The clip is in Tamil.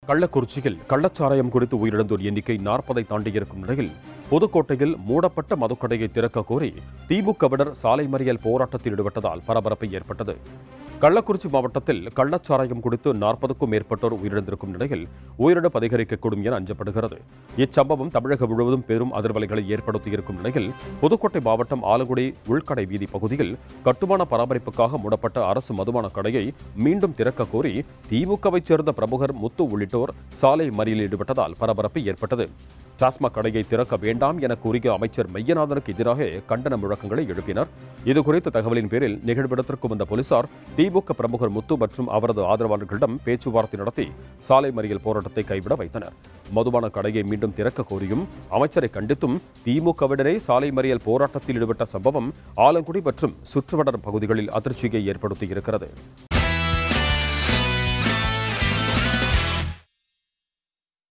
கள்ளக்குறிச்சியில் கள்ளச்சாராயம் குறித்து உயிரிழந்தோர் எண்ணிக்கை நாற்பதை தாண்டியிருக்கும் நிலையில் புதுக்கோட்டையில் மூடப்பட்ட மதுக்கடையை திறக்க கோரி திமுகவினர் சாலை மறியல் போராட்டத்தில் ஈடுபட்டதால் பரபரப்பு ஏற்பட்டது கள்ளக்குறிச்சி மாவட்டத்தில் கள்ளச்சாராயம் குடித்து நாற்பதுக்கும் மேற்பட்டோர் உயிரிழந்திருக்கும் நிலையில் உயிரிழப்பு அதிகரிக்கக்கூடும் என அஞ்சப்படுகிறது இச்சம்பவம் தமிழகம் முழுவதும் பெரும் அதிர்வலைகளை ஏற்படுத்தியிருக்கும் நிலையில் புதுக்கோட்டை மாவட்டம் ஆலங்குடி உள்கடை வீதி பகுதியில் கட்டுமான பராமரிப்புக்காக மூடப்பட்ட அரசு மதுபான கடையை மீண்டும் திறக்க கோரி திமுகவைச் சேர்ந்த பிரமுகர் முத்து உள்ளிட்டோர் சாலை மறியலில் ஈடுபட்டதால் பரபரப்பு ஏற்பட்டது டாஸ்மாக் கடையை திறக்க வேண்டாம் என கூறிய அமைச்சர் மையநாதனுக்கு எதிராக கண்டன முழக்கங்களை எழுப்பினர் இதுகுறித்த தகவலின் பேரில் நிகழ்விடத்திற்கு வந்த போலீசார் திமுக பிரமுகர் முத்து மற்றும் அவரது ஆதரவாளர்களிடம் பேச்சுவார்த்தை நடத்தி சாலை மறியல் போராட்டத்தை கைவிட வைத்தனர் மதுபான கடையை மீண்டும் திறக்க கோரியும் அமைச்சரை கண்டித்தும் திமுகவினரே சாலை மறியல் போராட்டத்தில் ஈடுபட்ட சம்பவம் ஆலங்குடி மற்றும் சுற்றுவட்டார பகுதிகளில் அதிர்ச்சியை ஏற்படுத்தியிருக்கிறது